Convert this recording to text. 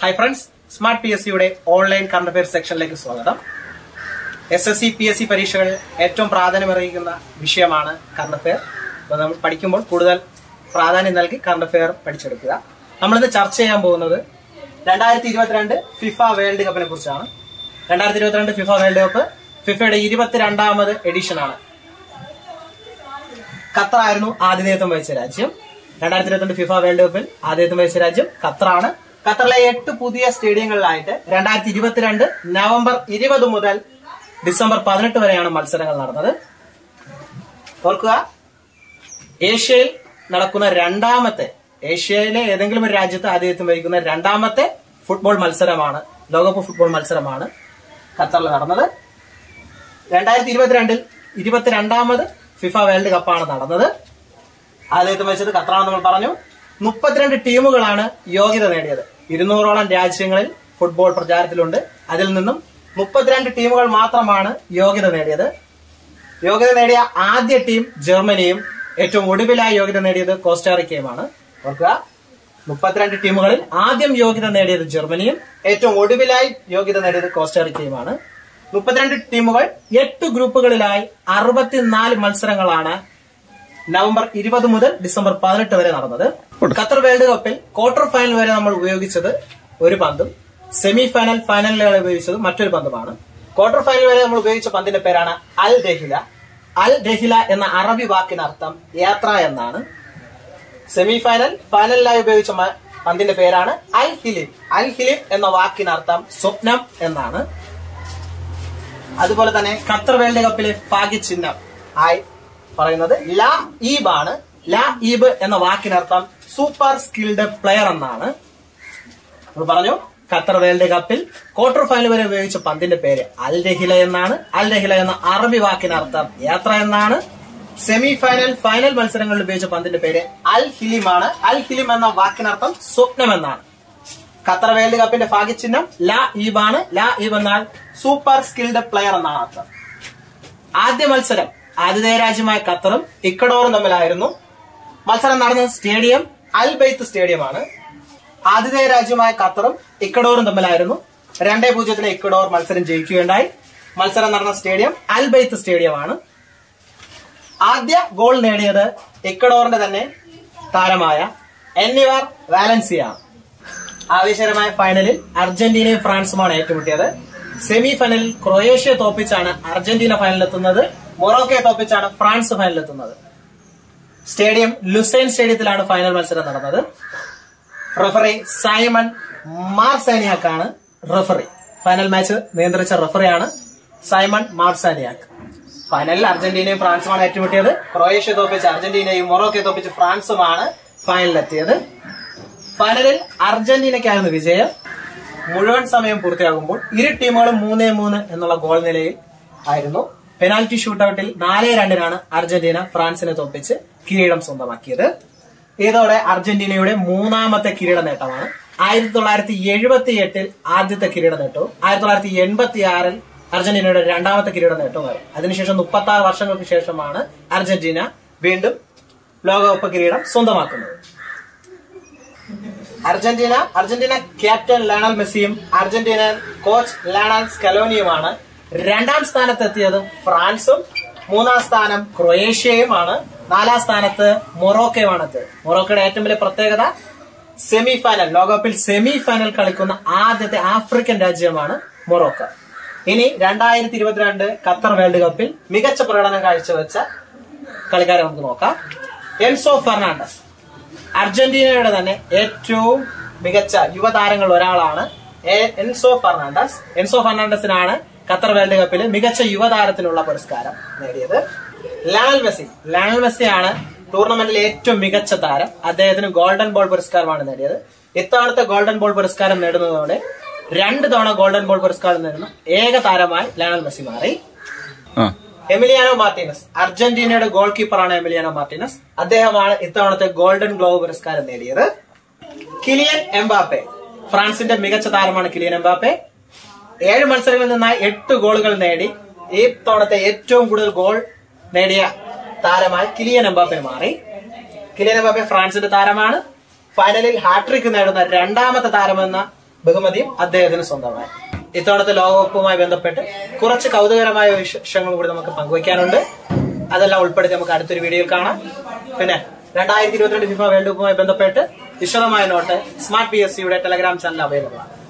hi friends smart P S സിയുടെ online current affair സെക്ഷനിലേക്ക് സ്വാഗതം S S C P S C പരീക്ഷകളിൽ ഏറ്റവും പ്രാധാന്യമറിയിക്കുന്ന വിഷയമാണ് കറണ്ട് അഫയർ അപ്പോൾ നമ്മൾ പഠിക്കുമ്പോൾ കൂടുതൽ പ്രാധാന്യം നൽകി കറണ്ട് അഫയർ പഠിച്ചെടുക്കുക നമ്മളിന്ന് ചർച്ച ചെയ്യാൻ പോകുന്നത് രണ്ടായിരത്തി ഇരുപത്തിരണ്ട് ഫിഫ വേൾഡ് കപ്പിനെ കുറിച്ചാണ് രണ്ടായിരത്തി ഇരുപത്തിരണ്ട് ഫിഫ വേൾഡ് കപ്പ് ഫിഫയുടെ ഇരുപത്തിരണ്ടാമത് എഡിഷനാണ് ഖത്തറായിരുന്നു ആതിഥേയത്വം വഹിച്ച രാജ്യം രണ്ടായിരത്തി ഇരുപത്തിരണ്ട് ഫിഫ വേൾഡ് കപ്പിൽ ആതിഥേയത്വം വഹിച്ച രാജ്യം ഖത്തറാണ് ഖത്തറിലെ എട്ട് പുതിയ സ്റ്റേഡിയങ്ങളിലായിട്ട് രണ്ടായിരത്തി ഇരുപത്തിരണ്ട് നവംബർ ഇരുപത് മുതൽ ഡിസംബർ പതിനെട്ട് വരെയാണ് മത്സരങ്ങൾ നടന്നത് ഓർക്കുക ഏഷ്യയിൽ നടക്കുന്ന രണ്ടാമത്തെ ഏഷ്യയിലെ ഏതെങ്കിലും ഒരു രാജ്യത്ത് ആതിഥ്യം വഹിക്കുന്ന രണ്ടാമത്തെ ഫുട്ബോൾ മത്സരമാണ് ലോകകപ്പ് ഫുട്ബോൾ മത്സരമാണ് ഖത്തറിൽ നടന്നത് രണ്ടായിരത്തി ഇരുപത്തിരണ്ടിൽ ഇരുപത്തിരണ്ടാമത് ഫിഫ വേൾഡ് കപ്പാണ് നടന്നത് ആദ്യത്തെ വെച്ചത് ഖത്തറാണെന്ന് നമ്മൾ പറഞ്ഞു മുപ്പത്തിരണ്ട് ടീമുകളാണ് യോഗ്യത നേടിയത് ഇരുന്നൂറോളം രാജ്യങ്ങളിൽ ഫുട്ബോൾ പ്രചാരത്തിലുണ്ട് അതിൽ നിന്നും മുപ്പത്തിരണ്ട് ടീമുകൾ മാത്രമാണ് യോഗ്യത നേടിയത് യോഗ്യത നേടിയ ആദ്യ ടീം ജർമ്മനിയും ഏറ്റവും ഒടുവിലായി യോഗ്യത നേടിയത് കോസ്റ്റാറിക്കയുമാണ് ഓർക്കുക മുപ്പത്തിരണ്ട് ടീമുകളിൽ ആദ്യം യോഗ്യത നേടിയത് ജർമ്മനിയും ഏറ്റവും ഒടുവിലായി യോഗ്യത നേടിയത് കോസ്റ്റാറിക്കയുമാണ് മുപ്പത്തിരണ്ട് ടീമുകൾ എട്ട് ഗ്രൂപ്പുകളിലായി അറുപത്തിനാല് മത്സരങ്ങളാണ് നവംബർ ഇരുപത് മുതൽ ഡിസംബർ പതിനെട്ട് വരെ നടന്നത് ഖത്തർ വേൾഡ് കപ്പിൽ ക്വാർട്ടർ ഫൈനൽ വരെ നമ്മൾ ഉപയോഗിച്ചത് ഒരു പന്തും സെമി ഫൈനൽ ഫൈനലിൽ ഉപയോഗിച്ചത് മറ്റൊരു പന്തുമാണ് ക്വാർട്ടർ ഫൈനൽ വരെ നമ്മൾ ഉപയോഗിച്ച പന്തിന്റെ പേരാണ് അൽ രഹില അൽ രഹില എന്ന അറബി വാക്കിനർത്ഥം യാത്ര എന്നാണ് സെമി ഫൈനൽ ഫൈനലിലായി ഉപയോഗിച്ച മ- പന്തിന്റെ പേരാണ് അൽ ഹിലിം അൽ ഹിലിം എന്ന വാക്കിനർത്ഥം സ്വപ്നം എന്നാണ് അതുപോലെ തന്നെ ഖത്തർ വേൾഡ് കപ്പിലെ ഭാഗ്യചിഹ്നം ആയി പറയുന്നത് ലാ ഈബ് ആണ് ലാ ഈബ് എന്ന വാക്കിനർത്ഥം സൂപ്പർ സ്കിൽഡ് പ്ലെയർ എന്നാണ് നമ്മൾ പറഞ്ഞു ഖത്തർ വേൾഡ് കപ്പിൽ ക്വാർട്ടർ ഫൈനൽ വരെ ഉപയോഗിച്ച പന്തിന്റെ പേര് അൽ രഹില എന്നാണ് അൽ രഹില എന്ന അറബി വാക്കിനർത്ഥം യാത്ര എന്നാണ് സെമി ഫൈനൽ ഫൈനൽ മത്സരങ്ങളിൽ ഉപയോഗിച്ച പന്തിന്റെ പേര് അൽ ഹിലിം ആണ് അൽ ഹിലിം എന്ന വാക്കിനർത്ഥം സ്വപ്നം എന്നാണ് ഖത്തർ വേൾഡ് കപ്പിന്റെ ഭാഗ്യചിഹ്നം ലാ ഈബ് ആണ് ലാ ഈബ് എന്നാൽ സൂപ്പർ സ്കിൽഡ് പ്ലെയർ എന്നാണ് അർത്ഥം ആദ്യ മത്സരം ആതിഥേയ രാജ്യമായ ഖത്തറും ഇക്കഡോറും തമ്മിലായിരുന്നു മത്സരം നടന്ന സ്റ്റേഡിയം അൽ ബൈത്ത് സ്റ്റേഡിയമാണ് ആതിഥേയ രാജ്യമായ ഖത്തറും ഇക്കഡോറും തമ്മിലായിരുന്നു രണ്ടേ പൂജ്യത്തിന് ഇക്കഡോർ മത്സരം ജയിക്കുകയുണ്ടായി മത്സരം നടന്ന സ്റ്റേഡിയം അൽ ബൈത്ത് സ്റ്റേഡിയമാണ് ആദ്യ ഗോൾ നേടിയത് ഇക്കഡോറിന്റെ തന്നെ താരമായ എന്നിവർ വാലൻസിയ ആവേശകരമായ ഫൈനലിൽ അർജന്റീനയും ഫ്രാൻസുമാണ് ഏറ്റുമുട്ടിയത് സെമി ഫൈനലിൽ ക്രൊയേഷ്യ തോപ്പിച്ചാണ് അർജന്റീന ഫൈനലിലെത്തുന്നത് മൊറോക്കയെ തോപ്പിച്ചാണ് ഫ്രാൻസ് ഫൈനലിലെത്തുന്നത് സ്റ്റേഡിയം ലുസൈൻ സ്റ്റേഡിയത്തിലാണ് ഫൈനൽ മത്സരം നടന്നത് റഫറി സൈമൺ മാർസാനിയാക്കാണ് റഫറി ഫൈനൽ മാച്ച് നിയന്ത്രിച്ച റഫറിയാണ് സൈമൺ മാർസാനിയാക്ക് ഫൈനലിൽ അർജന്റീനയും ഫ്രാൻസുമാണ് ഏറ്റുമുട്ടിയത് ക്രൊയേഷ്യ തോപ്പിച്ച് അർജന്റീനയും മൊറോക്കയെ തോപ്പിച്ച് ഫ്രാൻസുമാണ് ഫൈനലിലെത്തിയത് ഫൈനലിൽ അർജന്റീനയ്ക്കായിരുന്നു വിജയം മുഴുവൻ സമയം പൂർത്തിയാകുമ്പോൾ ഇരു ടീമുകളും മൂന്നേ മൂന്ന് എന്നുള്ള ഗോൾ നിലയിൽ ആയിരുന്നു പെനാൽറ്റി ഷൂട്ടൌട്ടിൽ നാല് രണ്ടിനാണ് അർജന്റീന ഫ്രാൻസിനെ തോപ്പിച്ച് കിരീടം സ്വന്തമാക്കിയത് ഇതോടെ അർജന്റീനയുടെ മൂന്നാമത്തെ കിരീട നേട്ടമാണ് ആയിരത്തി തൊള്ളായിരത്തി എഴുപത്തി എട്ടിൽ ആദ്യത്തെ കിരീട നേട്ടവും ആയിരത്തി തൊള്ളായിരത്തി എൺപത്തി ആറിൽ അർജന്റീനയുടെ രണ്ടാമത്തെ കിരീട നേട്ടവുമായിരുന്നു അതിനുശേഷം മുപ്പത്തി ആറ് വർഷങ്ങൾക്ക് ശേഷമാണ് അർജന്റീന വീണ്ടും ലോകകപ്പ് കിരീടം സ്വന്തമാക്കുന്നത് അർജന്റീന അർജന്റീന ക്യാപ്റ്റൻ ലയണൽ മെസ്സിയും അർജന്റീന കോച്ച് ലയണൽ സ്കലോനിയുമാണ് രണ്ടാം സ്ഥാനത്തെത്തിയത് ഫ്രാൻസും മൂന്നാം സ്ഥാനം ക്രൊയേഷ്യയുമാണ് നാലാം സ്ഥാനത്ത് മൊറോക്കയുമാണ് എത്തിയത് മൊറോക്കയുടെ ഏറ്റവും വലിയ പ്രത്യേകത സെമി ഫൈനൽ ലോകകപ്പിൽ സെമി ഫൈനൽ കളിക്കുന്ന ആദ്യത്തെ ആഫ്രിക്കൻ രാജ്യമാണ് മൊറോക്ക ഇനി രണ്ടായിരത്തി ഇരുപത്തിരണ്ട് ഖത്തർ വേൾഡ് കപ്പിൽ മികച്ച പ്രകടനം കാഴ്ചവെച്ച കളിക്കാരെ നമുക്ക് നോക്കാം എൻസോ ഫെർണാണ്ടസ് അർജന്റീനയുടെ തന്നെ ഏറ്റവും മികച്ച യുവതാരങ്ങളിൽ ഒരാളാണ് എ- എൻസോ ഫെർണാണ്ടസ് എൻസോ ഫെർണാണ്ടസിനാണ് ഖത്തർ വേൾഡ് കപ്പിൽ മികച്ച യുവതാരത്തിനുള്ള പുരസ്കാരം നേടിയത് ലയണൽ മെസ്സി ലയണൽ മെസ്സിയാണ് ടൂർണമെന്റിലെ ഏറ്റവും മികച്ച താരം അദ്ദേഹത്തിന് ഗോൾഡൻ ബോൾ പുരസ്കാരമാണ് നേടിയത് ഇത്തവണത്തെ ഗോൾഡൻ ബോൾ പുരസ്കാരം നേടുന്നതോടെ രണ്ട് തവണ ഗോൾഡൻ ബോൾ പുരസ്കാരം നേടുന്ന ഏക താരമായി ലയണൽ മെസ്സി മാറി ആ എമിലിയാനോ മാർട്ടിനസ് അർജന്റീനയുടെ ഗോൾ കീപ്പറാണ് എമിലിയാനോ മാർട്ടിനസ് അദ്ദേഹമാണ് ഇത്തവണത്തെ ഗോൾഡൻ ഗ്ലോവ് പുരസ്കാരം നേടിയത് കിലിയൻ എംബാപ്പെ ഫ്രാൻസിന്റെ മികച്ച താരമാണ് കിലിയൻ എംബാപ്പെ ഏഴ് മത്സരങ്ങളിൽ നിന്നായി എട്ട് ഗോളുകൾ നേടി ഈ തവണത്തെ ഏറ്റവും കൂടുതൽ ഗോൾ നേടിയ താരമായി കിലിയൻ എംബാപ്പെ മാറി കിലിയൻ എംബാപ്പെ ഫ്രാൻസിന്റെ താരമാണ് ഫൈനലിൽ ഹാട്രിക് നേടുന്ന രണ്ടാമത്തെ താരമെന്ന ബഹുമതിയും അദ്ദേഹത്തിന് സ്വന്തമായി ഇത്തവണത്തെ ലോകകപ്പുമായി ബന്ധപ്പെട്ട് കുറച്ച് കൗതുകരമായ വിശേഷങ്ങൾ കൂടി നമുക്ക് പങ്കുവയ്ക്കാനുണ്ട് അതെല്ലാം ഉൾപ്പെടുത്തി നമുക്ക് അടുത്തൊരു വീഡിയോയിൽ കാണാം പിന്നെ രണ്ടായിരത്തി ഇരുപത്തിരണ്ട് ഫിഫ വേൾഡ് കപ്പുമായി ബന്ധപ്പെട്ട് വിശദമായ നോട്ട് സ്മാർട്ട് പി എസ് സിയുടെ ടെലഗ്രാം ചാനൽ അവൈലബിൾ ആണ്